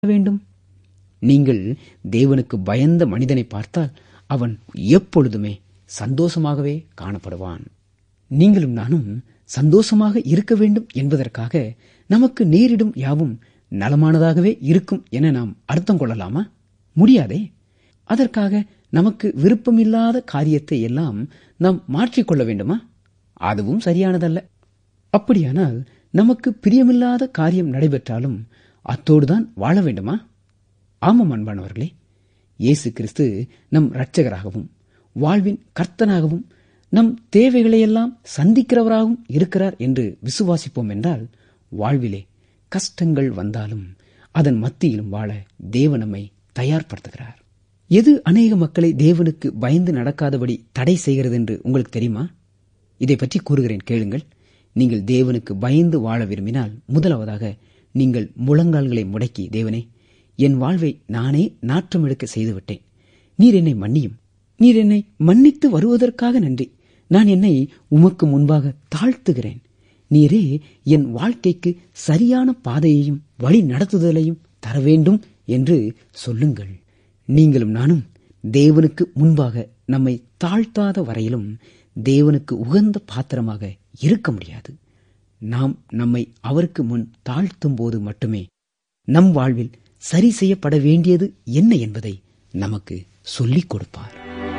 வேண்டும் நீங்கள் தேவனுக்கு பயந்த மனிதனை பார்த்தால் அவன் எப்பொழுதுமே சந்தோஷமாகவே காணப்படுவான் நீங்களும் நானும் சந்தோஷமாக இருக்க வேண்டும் என்பதற்காக நமக்கு நேரிடும் யாவும் நலமானதாகவே இருக்கும் என நாம் அர்த்தம் கொள்ளலாமா முடியாதே அதற்காக நமக்கு விருப்பமில்லாத காரியத்தை எல்லாம் நாம் மாற்றிக்கொள்ள வேண்டுமா அதுவும் சரியானதல்ல அப்படியானால் நமக்கு பிரியமில்லாத காரியம் நடைபெற்றாலும் அத்தோடுதான் வாழ வேண்டுமா ஆமாம் அன்பானவர்களே இயேசு கிறிஸ்து நம் இரட்சகராகவும் வாழ்வின் கர்த்தனாகவும் நம் தேவைகளையெல்லாம் சந்திக்கிறவராகவும் இருக்கிறார் என்று விசுவாசிப்போம் என்றால் வாழ்விலே கஷ்டங்கள் வந்தாலும் அதன் மத்தியிலும் வாழ தேவ நம்மை தயார்படுத்துகிறார் எது அநேக மக்களை தேவனுக்கு பயந்து நடக்காதபடி தடை செய்கிறது என்று உங்களுக்கு தெரியுமா இதை பற்றி கூறுகிறேன் கேளுங்கள் நீங்கள் தேவனுக்கு பயந்து வாழ விரும்பினால் முதலாவதாக நீங்கள் முழங்கால்களை முடக்கி தேவனே என் வாழ்வை நானே நாற்றம் எடுக்க செய்துவிட்டேன் நீர் என்னை மன்னியும் நீர் என்னை மன்னித்து வருவதற்காக நன்றி நான் என்னை உமக்கு முன்பாக தாழ்த்துகிறேன் நீரே என் வாழ்க்கைக்கு சரியான பாதையையும் வழி நடத்துதலையும் தர வேண்டும் என்று சொல்லுங்கள் நீங்களும் நானும் தேவனுக்கு முன்பாக நம்மை தாழ்த்தாத வரையிலும் தேவனுக்கு உகந்த பாத்திரமாக இருக்க முடியாது நாம் நம்மை அவருக்கு முன் தாழ்த்தும் போது மட்டுமே நம் வாழ்வில் சரி செய்யப்பட வேண்டியது என்ன என்பதை நமக்கு சொல்லிக் கொடுப்பார்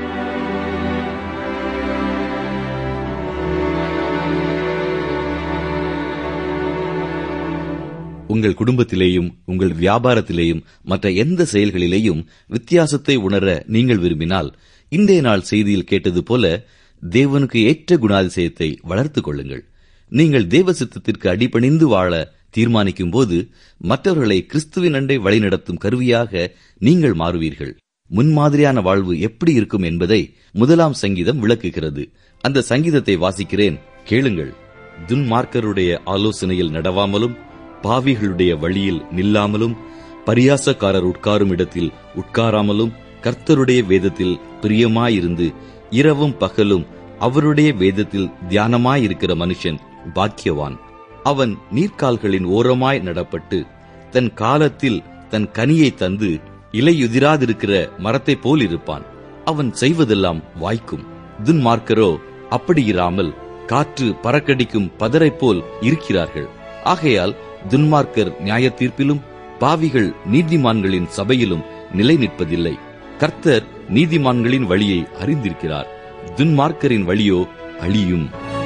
உங்கள் குடும்பத்திலேயும் உங்கள் வியாபாரத்திலேயும் மற்ற எந்த செயல்களிலேயும் வித்தியாசத்தை உணர நீங்கள் விரும்பினால் இன்றைய நாள் செய்தியில் கேட்டது போல தேவனுக்கு ஏற்ற குணாதிசயத்தை வளர்த்துக் கொள்ளுங்கள் நீங்கள் தேவ சித்தத்திற்கு அடிபணிந்து வாழ தீர்மானிக்கும் போது மற்றவர்களை கிறிஸ்துவின் அண்டை வழிநடத்தும் கருவியாக நீங்கள் மாறுவீர்கள் முன்மாதிரியான வாழ்வு எப்படி இருக்கும் என்பதை முதலாம் சங்கீதம் விளக்குகிறது அந்த சங்கீதத்தை வாசிக்கிறேன் கேளுங்கள் துன்மார்க்கருடைய ஆலோசனையில் நடவாமலும் பாவிகளுடைய வழியில் நில்லாமலும் பரியாசக்காரர் உட்காரும் இடத்தில் உட்காராமலும் கர்த்தருடைய வேதத்தில் பிரியமாயிருந்து இரவும் பகலும் அவருடைய வேதத்தில் தியானமாயிருக்கிற மனுஷன் பாக்கியவான் அவன் நீர்க்கால்களின் ஓரமாய் நடப்பட்டு தன் காலத்தில் தன் கனியை தந்து இலையுதிராதிருக்கிற மரத்தைப் போல் இருப்பான் அவன் செய்வதெல்லாம் வாய்க்கும் துன்மார்க்கரோ அப்படியிராமல் காற்று பறக்கடிக்கும் பதரைப் போல் இருக்கிறார்கள் ஆகையால் துன்மார்க்கர் நியாய தீர்ப்பிலும் பாவிகள் நீதிமான்களின் சபையிலும் நிலை நிற்பதில்லை கர்த்தர் நீதிமான்களின் வழியை அறிந்திருக்கிறார் துன்மார்க்கரின் வழியோ அழியும்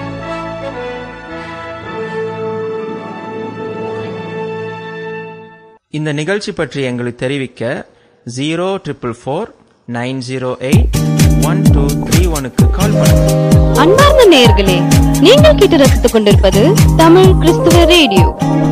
இந்த நிகழ்ச்சி பற்றி எங்களுக்கு தெரிவிக்க zero triple four nine zero eight one two three ஒனுக்கு கால் பண்ணுங்க அன்பார்ந்த நேயர்களே நீங்கள் கேட்டு ரசித்துக் கொண்டிருப்பது தமிழ் கிறிஸ்துவ ரேடியோ